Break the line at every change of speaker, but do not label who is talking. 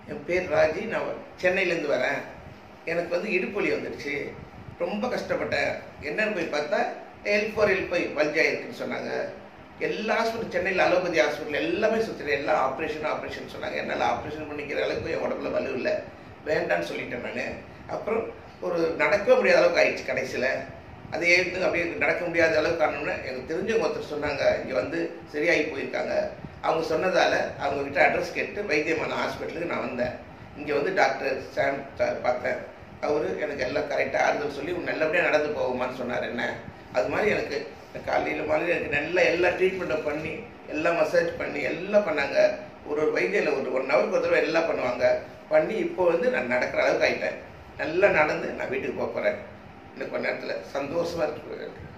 என் பேர் ராஜி நான் சென்னையிலேருந்து வரேன் எனக்கு வந்து இடுப்பு வலி வந்துடுச்சு ரொம்ப கஷ்டப்பட்டேன் என்னன்னு போய் பார்த்தா எல் ஃபோர் எல் ஃபைவ் வல்ஜா இருக்குன்னு சொன்னாங்க எல்லா ஹாஸ்பிட்டல் சென்னையில் அலோபதி ஹாஸ்பிட்டல் எல்லாமே சுற்றுறேன் எல்லாம் ஆப்ரேஷன் ஆப்ரேஷன் சொன்னாங்க என்னால் ஆப்ரேஷன் பண்ணிக்கிற அளவுக்கு என் உடம்புல வலு இல்லை வேண்டான்னு சொல்லிட்டேன் நான் அப்புறம் ஒரு நடக்கவே முடியாத அளவுக்கு ஆயிடுச்சு கடைசியில் அதை எடுத்து அப்படியே நடக்க முடியாத அளவுக்கு காரணம்னா எனக்கு தெரிஞ்சவங்க ஒருத்தர் சொன்னாங்க இங்கே வந்து சரியாகி போயிருக்காங்க அவங்க சொன்னதால் அவங்கக்கிட்ட அட்ரஸ் கேட்டு வைத்தியமான ஹாஸ்பிட்டலுக்கு நான் வந்தேன் இங்கே வந்து டாக்டர் சாம் சார் பார்த்தேன் அவர் எனக்கு எல்லாம் கரெக்டாக ஆறுதல் சொல்லி "உன் நல்லபடியாக நடந்து போகுமான்னு சொன்னார் என்ன அது மாதிரி எனக்கு காலையில் மாதிரி எனக்கு நல்லா எல்லா ட்ரீட்மெண்ட்டும் பண்ணி எல்லாம் மசாஜ் பண்ணி எல்லாம் பண்ணாங்க ஒரு ஒரு வைத்தியில் ஒரு ஒன் ஹவருக்கு ஒரு தடவை எல்லாம் பண்ணுவாங்க பண்ணி இப்போ வந்து நான் நடக்கிற அளவுக்கு ஆயிட்டேன் நல்லா நடந்து நான் வீட்டுக்கு போக போகிறேன் இன்னும் கொஞ்ச நேரத்தில் சந்தோஷமாக இருக்கு